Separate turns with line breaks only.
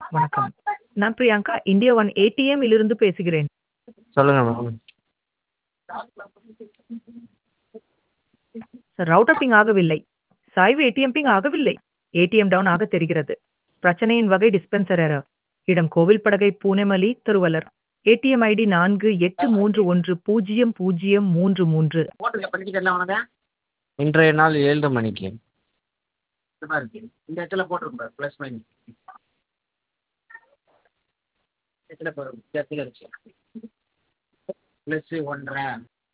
வணக்கம். நான் Priyanka India one ATM இலிருந்து பேசுகிறேன்.
சொல்லுங்க மேம்.
சார் ரவுட்டர் பிங் ஆகவில்லை. சாய்வு ஏடிஎம் பிங் ஆகவில்லை. ஏடிஎம் டவுன் ஆக தெரிகிறது. பிரச்சனையின் வகை டிஸ்பென்சர் எரர். இடம் கோவில்படகை பூனேமலி திருவள்ளர். ஏடிஎம் ஐடி நான்கு எட்டு மூன்று ஒன்று பூஜ்ஜியம் பூஜ்ஜியம் மூன்று மூன்று.
போட்டுருக்க படிக்க தெரியல உனக்கு
இன்றைய நாள் 7 மணிக்கு.
இந்த பாரு இந்த இடத்துல போட்டிருக்கு பாரு ப்ளஸ் மைனஸ் இடத்துல பாரு இந்த இடத்துல இருக்கு ப்ளஸ் ஒன்றரை